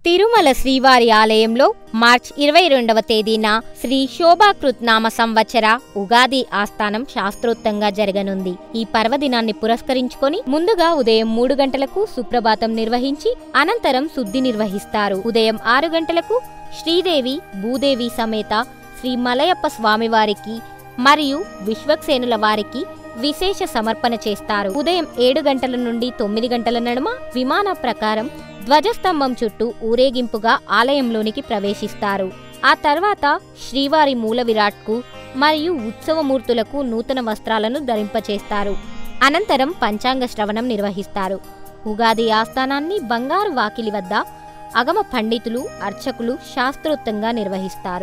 తిరుమల శ్రీవారి ఆలయంలో మార్చ్ ఇరవై రెండవ తేదీన శ్రీ శోభాకృత్ నామ సంవత్సర ఉగాది ఆస్థానం శాస్త్రోక్తంగా జరగనుంది ఈ పర్వదినాన్ని పురస్కరించుకొని ముందుగా ఉదయం మూడు గంటలకు సుప్రభాతం నిర్వహించి అనంతరం శుద్ధి నిర్వహిస్తారు ఉదయం ఆరు గంటలకు శ్రీదేవి భూదేవి సమేత శ్రీ మలయప్ప స్వామివారికి మరియు విశ్వక్సేనుల వారికి విశేష సమర్పణ చేస్తారు ఉదయం ఏడు గంటల నుండి తొమ్మిది గంటల నడుమ విమాన ప్రకారం ధ్వజస్తంభం చుట్టూ ఊరేగింపుగా ఆలయంలోనికి ప్రవేశిస్తారు ఆ తర్వాత శ్రీవారి మూల విరాట్కు మరియు ఉత్సవమూర్తులకు నూతన వస్త్రాలను ధరింపచేస్తారు అనంతరం పంచాంగ శ్రవణం నిర్వహిస్తారు ఉగాది ఆస్థానాన్ని బంగారు వాకిలి వద్ద అగమ పండితులు అర్చకులు శాస్త్రోక్తంగా నిర్వహిస్తారు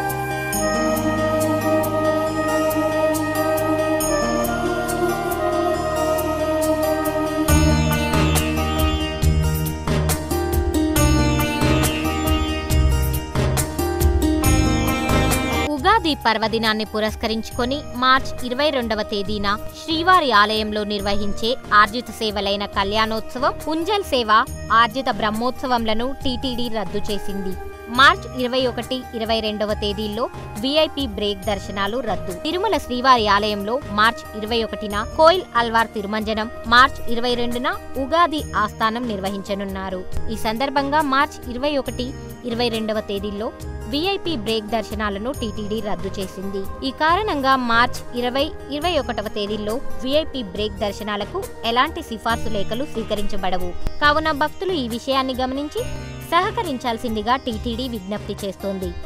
ఉగాది పర్వదినాన్ని పురస్కరించుకొని మార్చ్ ఇరవై రెండవ తేదీన శ్రీవారి ఆలయంలో నిర్వహించే ఆర్జిత సేవలైన కళ్యాణోత్సవం ఉంజల్ సేవ ఆర్జిత బ్రహ్మోత్సవంలను టీటీడీ రద్దు చేసింది మార్చ్ ఇరవై ఒకటి ఇరవై రెండవ తేదీల్లో విఐపి బ్రేక్ దర్శనాలు రద్దు తిరుమల శ్రీవారి ఆలయంలో మార్చ్ ఇరవై ఒకటిన కోయిల్ అల్వార్ తిరుమంజనం మార్చ్ ఇరవై రెండున ఉగాది ఆస్థానం నిర్వహించనున్నారు ఈ సందర్భంగా మార్చ్ ఇరవై ఒకటి ఇరవై రెండవ తేదీల్లో విఐపి బ్రేక్ దర్శనాలను టీటీడీ రద్దు చేసింది ఈ కారణంగా మార్చ్ ఇరవై ఇరవై ఒకటవ తేదీల్లో విఐపి బ్రేక్ దర్శనాలకు ఎలాంటి సిఫార్సు లేఖలు స్వీకరించబడవు కావున భక్తులు ఈ విషయాన్ని గమనించి సహకరించాల్సిందిగా టీటీడీ విజ్ఞప్తి చేస్తోంది